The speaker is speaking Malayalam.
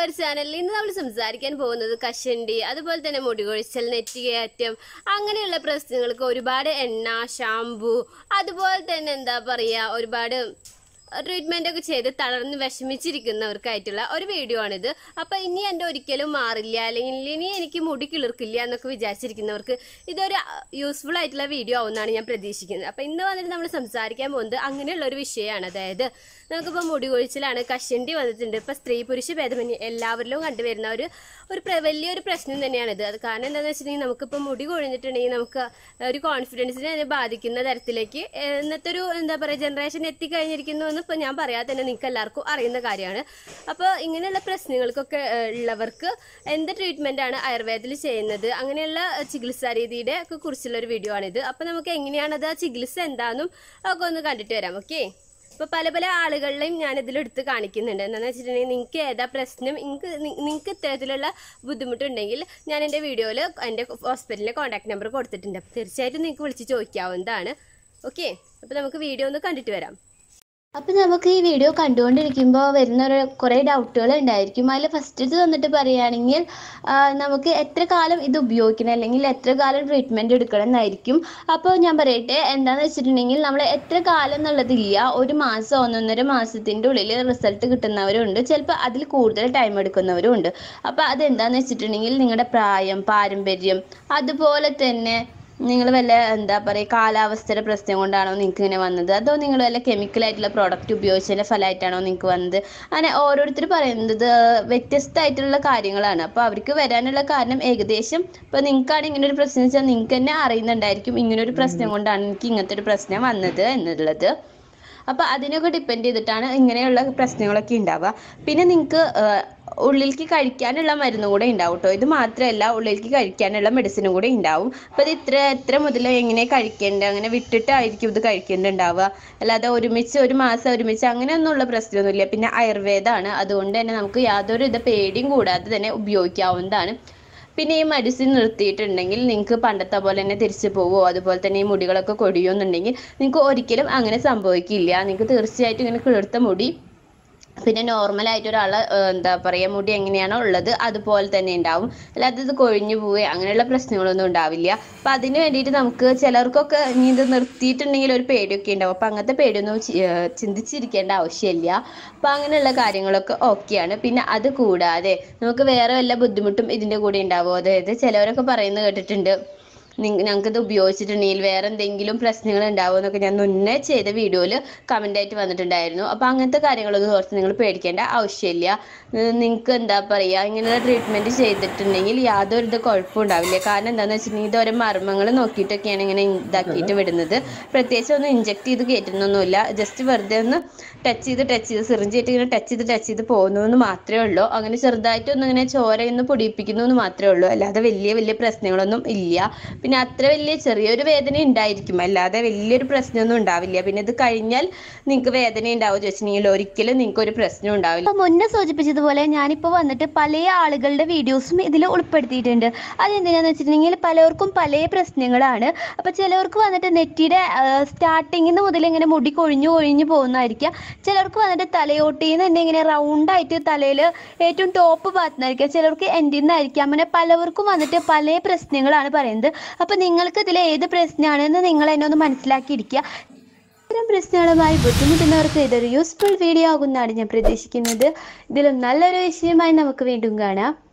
അവർ ചാനലിൽ ഇന്ന് നമ്മൾ സംസാരിക്കാൻ പോകുന്നത് കഷണ്ടി അതുപോലെ തന്നെ മുടികൊഴിച്ചൽ നെറ്റികയറ്റം അങ്ങനെയുള്ള പ്രശ്നങ്ങൾക്ക് ഒരുപാട് എണ്ണ ഷാംപൂ അതുപോലെ തന്നെ എന്താ പറയുക ഒരുപാട് ട്രീറ്റ്മെന്റ് ഒക്കെ ചെയ്ത് തളർന്ന് വിഷമിച്ചിരിക്കുന്നവർക്കായിട്ടുള്ള ഒരു വീഡിയോ ആണിത് അപ്പൊ ഇനി എൻ്റെ ഒരിക്കലും മാറില്ല അല്ലെങ്കിൽ ഇനി എനിക്ക് മുടി കിളിർക്കില്ല എന്നൊക്കെ വിചാരിച്ചിരിക്കുന്നവർക്ക് ഇതൊരു യൂസ്ഫുൾ ആയിട്ടുള്ള വീഡിയോ ആവുമെന്നാണ് ഞാൻ പ്രതീക്ഷിക്കുന്നത് അപ്പൊ ഇന്ന് വന്നിട്ട് നമ്മൾ സംസാരിക്കാൻ പോകുന്നത് അങ്ങനെയുള്ള ഒരു വിഷയമാണ് അതായത് നമുക്കിപ്പോൾ മുടി കൊഴിച്ചിലാണ് കഷണ്ടി വന്നിട്ടുണ്ട് ഇപ്പൊ സ്ത്രീ പുരുഷ ഭേദമന്യേ എല്ലാവരിലും കണ്ടുവരുന്ന ഒരു ഒരു പ്ര- വലിയൊരു പ്രശ്നം തന്നെയാണിത് അത് കാരണം എന്താണെന്ന് വെച്ചിട്ടുണ്ടെങ്കിൽ നമുക്കിപ്പോൾ മുടി കൊഴിഞ്ഞിട്ടുണ്ടെങ്കിൽ നമുക്ക് ഒരു കോൺഫിഡൻസിനെ തന്നെ ബാധിക്കുന്ന തരത്തിലേക്ക് ഏഹ്, ഇന്നത്തെ ഒരു എന്താ പറയുക ജനറേഷൻ എത്തിക്കഴിഞ്ഞിരിക്കുന്നു എന്ന് ഇപ്പൊ ഞാൻ പറയാതെ തന്നെ നിങ്ങൾക്ക് എല്ലാവർക്കും അറിയുന്ന കാര്യമാണ് അപ്പോൾ ഇങ്ങനെയുള്ള പ്രശ്നങ്ങൾക്കൊക്കെ ഏഹ്, ഉള്ളവർക്ക് എന്ത് ട്രീറ്റ്മെന്റ് ആണ് ആയുർവേദത്തിൽ ചെയ്യുന്നത് അങ്ങനെയുള്ള ഏഹ്, ചികിത്സാ രീതിയുടെ ഒക്കെ കുറിച്ചുള്ള ഒരു വീഡിയോ ആണിത് അപ്പൊ നമുക്ക് എങ്ങനെയാണ് അത് ആ ചികിത്സ എന്താണെന്നും ഒക്കെ ഒന്ന് കണ്ടിട്ട് വരാം ഓക്കെ ഇപ്പൊ പല പല ആളുകളിലെയും ഞാൻ ഇതിലെടുത്ത് കാണിക്കുന്നുണ്ട് എന്താണെന്ന് വെച്ചിട്ടുണ്ടെങ്കിൽ നിങ്ങൾക്ക് ഏതാ പ്രശ്നം നിങ്ങൾക്ക് നിങ്ങൾക്ക് ഇത്തരത്തിലുള്ള ബുദ്ധിമുട്ടുണ്ടെങ്കിൽ ഞാൻ എൻ്റെ വീഡിയോയിൽ എൻ്റെ ഹോസ്പിറ്റലിലെ കോൺടാക്ട് നമ്പർ കൊടുത്തിട്ടുണ്ട് അപ്പോൾ തീർച്ചയായിട്ടും നിങ്ങൾക്ക് വിളിച്ച് ചോദിക്കാവുന്നതാണ് ഓക്കെ അപ്പോൾ നമുക്ക് വീഡിയോ ഒന്ന് കണ്ടിട്ട് വരാം അപ്പം നമുക്ക് ഈ വീഡിയോ കണ്ടുകൊണ്ടിരിക്കുമ്പോൾ വരുന്ന ഒരു കുറേ ഡൗട്ടുകൾ ഉണ്ടായിരിക്കും അതിൽ ഫസ്റ്റ് വന്നിട്ട് പറയുകയാണെങ്കിൽ ആ, നമുക്ക് എത്ര കാലം ഇത് ഉപയോഗിക്കണം അല്ലെങ്കിൽ എത്ര കാലം ട്രീറ്റ്മെൻറ്റ് എടുക്കണം എന്നായിരിക്കും അപ്പോൾ ഞാൻ പറയട്ടെ എന്താണെന്ന് വെച്ചിട്ടുണ്ടെങ്കിൽ നമ്മൾ എത്ര കാലം എന്നുള്ളതില്ല ഒരു മാസം ഒന്നൊന്നര മാസത്തിൻ്റെ ഉള്ളിൽ റിസൾട്ട് കിട്ടുന്നവരുണ്ട് ചിലപ്പോൾ അതിൽ കൂടുതൽ ടൈം എടുക്കുന്നവരും ഉണ്ട് അപ്പോൾ അതെന്താണെന്ന് വെച്ചിട്ടുണ്ടെങ്കിൽ നിങ്ങളുടെ പ്രായം പാരമ്പര്യം അതുപോലെ തന്നെ നിങ്ങൾ വല്ല എന്താ പറയുക കാലാവസ്ഥയുടെ പ്രശ്നം കൊണ്ടാണോ നിങ്ങൾക്ക് ഇങ്ങനെ വന്നത് അതോ നിങ്ങൾ വല്ല കെമിക്കൽ ആയിട്ടുള്ള പ്രോഡക്റ്റ് ഉപയോഗിച്ചതിൻ്റെ ഫലമായിട്ടാണോ നിങ്ങൾക്ക് വന്നത് അങ്ങനെ ഓരോരുത്തർ പറയുന്നത് വ്യത്യസ്തമായിട്ടുള്ള കാര്യങ്ങളാണ് അപ്പോൾ അവർക്ക് വരാനുള്ള കാരണം ഏകദേശം ഇപ്പോൾ നിങ്ങൾക്കാണ് ഇങ്ങനെ ഒരു പ്രശ്നം വെച്ചാൽ നിങ്ങൾക്ക് തന്നെ അറിയുന്നുണ്ടായിരിക്കും ഇങ്ങനെ ഒരു പ്രശ്നം കൊണ്ടാണ് എനിക്ക് ഇങ്ങനത്തെ ഒരു പ്രശ്നം വന്നത് എന്നുള്ളത് അപ്പോൾ അതിനൊക്കെ ഡിപ്പെൻഡ് ചെയ്തിട്ടാണ് ഇങ്ങനെയുള്ള പ്രശ്നങ്ങളൊക്കെ ഉണ്ടാവുക പിന്നെ നിങ്ങൾക്ക് ഉള്ളിലേക്ക് കഴിക്കാനുള്ള മരുന്നും കൂടെ ഉണ്ടാവും കേട്ടോ ഇത് മാത്രമല്ല ഉള്ളിലേക്ക് കഴിക്കാനുള്ള മെഡിസിനും കൂടെ ഉണ്ടാവും അപ്പോൾ ഇത് ഇത്ര എത്ര മുതൽ എങ്ങനെ കഴിക്കേണ്ടത് അങ്ങനെ വിട്ടിട്ടായിരിക്കും ഇത് കഴിക്കേണ്ടതുണ്ടാവുക അല്ലാതെ ഒരുമിച്ച് ഒരു മാസം ഒരുമിച്ച് അങ്ങനെയൊന്നുമുള്ള പ്രശ്നമൊന്നുമില്ല പിന്നെ ആയുർവേദമാണ് അതുകൊണ്ട് തന്നെ നമുക്ക് യാതൊരു വിധ പേടിയും കൂടാതെ തന്നെ ഉപയോഗിക്കാവുന്നതാണ് പിന്നെ ഈ മെഡിസിൻ നിർത്തിയിട്ടുണ്ടെങ്കിൽ നിങ്ങൾക്ക് പണ്ടത്തെ പോലെ തന്നെ തിരിച്ചു പോവോ അതുപോലെ തന്നെ ഈ മുടികളൊക്കെ കൊടിയോന്നുണ്ടെങ്കിൽ നിങ്ങൾക്ക് ഒരിക്കലും അങ്ങനെ സംഭവിക്കില്ല നിങ്ങൾക്ക് തീർച്ചയായിട്ടും ഇങ്ങനെ കിളിർത്ത മുടി പിന്നെ നോർമലായിട്ട് ഒരാൾ എന്താ പറയുക മുടി എങ്ങനെയാണോ ഉള്ളത് അതുപോലെ തന്നെ ഉണ്ടാവും അല്ലാതെ ഇത് കൊഴിഞ്ഞു പോവുക അങ്ങനെയുള്ള പ്രശ്നങ്ങളൊന്നും ഉണ്ടാവില്ല അപ്പം അതിന് വേണ്ടിയിട്ട് നമുക്ക് ചിലർക്കൊക്കെ ഇനി ഇത് നിർത്തിയിട്ടുണ്ടെങ്കിൽ ഒരു പേടിയൊക്കെ ഉണ്ടാവും അപ്പം അങ്ങനത്തെ പേടിയൊന്നും ചി- ഏർ ചിന്തിച്ചിരിക്കേണ്ട ആവശ്യമില്ല അപ്പം അങ്ങനെയുള്ള കാര്യങ്ങളൊക്കെ ഓക്കെയാണ് പിന്നെ അത് കൂടാതെ നമുക്ക് വേറെ വല്ല ബുദ്ധിമുട്ടും ഇതിൻ്റെ കൂടെ ഉണ്ടാവുമോ അതായത് ചിലവരൊക്കെ പറയുന്നത് കേട്ടിട്ടുണ്ട് ഞങ്ങൾക്കിത് ഉപയോഗിച്ചിട്ടുണ്ടെങ്കിൽ വേറെ എന്തെങ്കിലും പ്രശ്നങ്ങൾ ഉണ്ടാവുമോ എന്നൊക്കെ ഞാൻ മുന്നേ ചെയ്ത വീഡിയോയിൽ കമൻ്റ് ആയിട്ട് വന്നിട്ടുണ്ടായിരുന്നു അപ്പോൾ അങ്ങനത്തെ കാര്യങ്ങളൊന്നും ഓർത്ത് നിങ്ങൾ പേടിക്കേണ്ട ആവശ്യമില്ല നിങ്ങൾക്ക് എന്താ പറയുക ഇങ്ങനെ ട്രീറ്റ്മെൻറ്റ് ചെയ്തിട്ടുണ്ടെങ്കിൽ യാതൊരു ഇത് കുഴപ്പവും ഉണ്ടാവില്ല കാരണം എന്താണെന്ന് വെച്ചിട്ടുണ്ടെങ്കിൽ ഇത് ഓരോ മർമ്മങ്ങൾ നോക്കിയിട്ടൊക്കെയാണ് ഇങ്ങനെ ഇതാക്കിയിട്ട് വിടുന്നത് പ്രത്യേകിച്ച് ഒന്നും ഇഞ്ചെക്ട് ചെയ്ത് കയറ്റുന്നൊന്നുമില്ല ജസ്റ്റ് വെറുതെ ഒന്ന് ടച്ച് ചെയ്ത് ടച്ച് ചെയ്ത് സിറിഞ്ച് ആയിട്ട് ഇങ്ങനെ ടച്ച് ചെയ്ത് ടച്ച് ചെയ്ത് പോകുന്നു എന്ന് മാത്രമേ ഉള്ളൂ അങ്ങനെ ചെറുതായിട്ടൊന്നും ഇങ്ങനെ ചോരയൊന്ന് പൊടിയിപ്പിക്കുന്നു എന്ന് മാത്രമേ ഉള്ളൂ അല്ലാതെ വലിയ വലിയ പ്രശ്നങ്ങളൊന്നും ഇല്ല പിന്നെ അത്ര വലിയ ചെറിയൊരു വേദന ഉണ്ടായിരിക്കും അല്ലാതെ വലിയൊരു പ്രശ്നമൊന്നും ഉണ്ടാവില്ല പിന്നെ ഇത് കഴിഞ്ഞാൽ നിങ്ങൾക്ക് വേദന ഉണ്ടാവും ചോദിച്ചിട്ടുണ്ടെങ്കിൽ ഒരിക്കലും നിങ്ങൾക്ക് ഒരു പ്രശ്നം ഉണ്ടാവില്ല അപ്പോൾ മുന്നേ സൂചിപ്പിച്ചതുപോലെ ഞാനിപ്പോൾ വന്നിട്ട് പല ആളുകളുടെ വീഡിയോസും ഇതിൽ ഉൾപ്പെടുത്തിയിട്ടുണ്ട് അതെന്തിനാന്ന് വെച്ചിട്ടുണ്ടെങ്കിൽ പലർക്കും പല പ്രശ്നങ്ങളാണ് അപ്പോൾ ചിലവർക്ക് വന്നിട്ട് നെറ്റിയുടെ സ്റ്റാർട്ടിങ്ങിൽ മുതൽ ഇങ്ങനെ മുടി കൊഴിഞ്ഞു കൊഴിഞ്ഞു പോകുന്നതായിരിക്കാം ചിലർക്ക് വന്നിട്ട് തലയോട്ടിൽ നിന്ന് തന്നെ ഇങ്ങനെ റൗണ്ടായിട്ട് തലയിൽ ഏറ്റവും ടോപ്പ് ഭാഗത്തുനിന്നായിരിക്കാം ചിലർക്ക് എൻഡിൽ നിന്നായിരിക്കാം അങ്ങനെ പലവർക്കും വന്നിട്ട് പല പ്രശ്നങ്ങളാണ് പറയുന്നത് അപ്പോൾ നിങ്ങൾക്ക് ഇതിൽ ഏത് പ്രശ്നമാണെന്ന് നിങ്ങൾ എന്നെ ഒന്ന് മനസ്സിലാക്കിയിരിക്കുക ഇത്തരം പ്രശ്നങ്ങളുമായി ബുദ്ധിമുട്ടുന്നവർക്ക് ഇതൊരു യൂസ്ഫുൾ വീഡിയോ ആകുമെന്നാണ് ഞാൻ പ്രതീക്ഷിക്കുന്നത് ഇതിലും നല്ലൊരു വിഷയമായി നമുക്ക് വീണ്ടും കാണാം